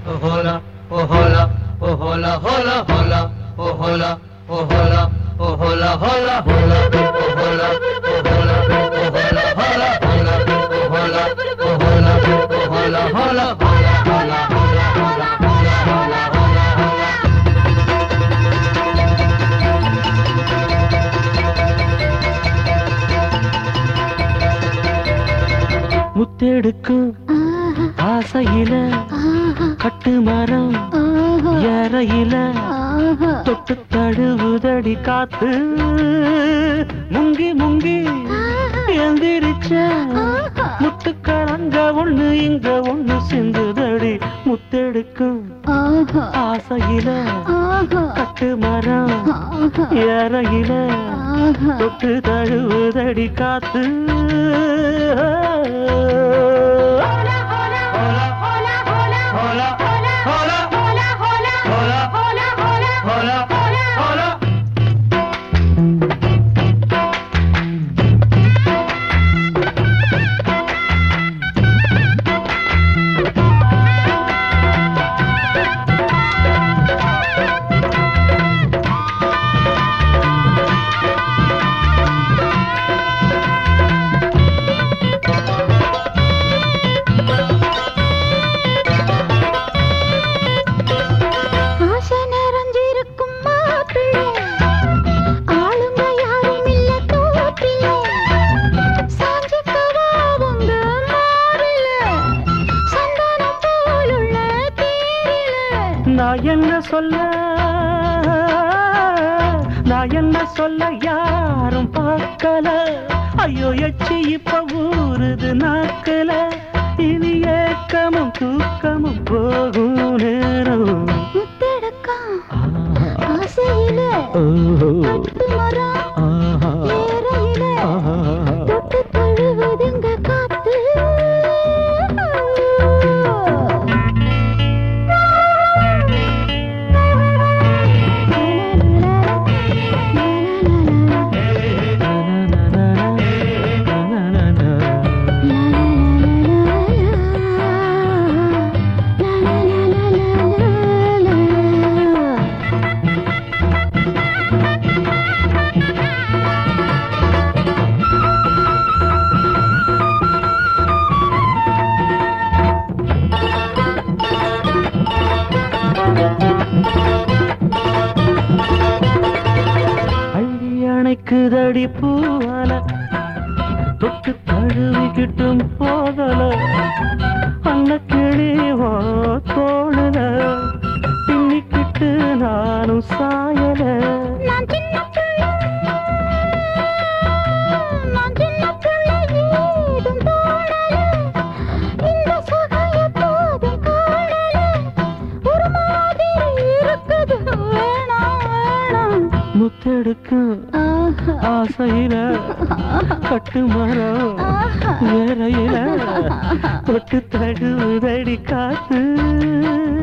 oh hola, oh hola, oh hola, hola, hola, oh hola, oh hola, oh hola, hola, hola, oh hola, oh hola, oh hola, hola, hola, oh hola, oh hola, oh hola, hola, hola, hola, hola, hola, hola, hola, hola. முத்தெடுக்கும் ஆசையில கட்டு மரம் ஏறையில தொட்டு தழுவுதடி காத்து முங்கி முங்கி எந்திரிச்ச முத்துக்களங்க ஒண்ணு இங்க ஒண்ணு சிந்துதடி முத்தெடுக்கும் ஆசையில கட்டு மரம் ஏறையில தொட்டு தழுவுதடி காத்து ஆசை நிறைஞ்சிருக்கும் மாப்பிள்ளை ஆளுங்க யாரும் இல்ல தோப்பில சாஞ்சிக்கவா உங்க மாறில சந்தானம் போலுள்ள தேரில நான் என்ன சொல்ல நான் என்ன சொல்ல யாரும் பார்க்கல ஐயோ எச்சி இப்ப ஊறுது நாக்கல இனி ஏக்கமும் தூக்கமும் போகும் நேரம் முத்தெடுக்கம் ஆஹா, ஆசையில ஓஹோ, கட்டு மரம் ஆஹா, ஏறையில ஆஹா. தொட்டு தழுவுதுங்க காத்து அள்ளி அணைக்குதடி பூவால தொட்டு தழுவிக்கிட்டும் போதல அன்ன கிளிவோ தோணுல பின்னிக்கிட்டு நானும் சாயல நான் சின்ன பிள்ளை நான் சின்ன பிள்ளை ஏதும் தோணல இந்த சுகம் எப்போதும் காணல ஒரு மாதிரி இருக்குது வேணாம் வேணாம் முத்தெடுக்கும் ஆஹா ஆசையில கட்டு மரம் ஆஹா ஏறையில தொட்டு தழுவுதடி காத்து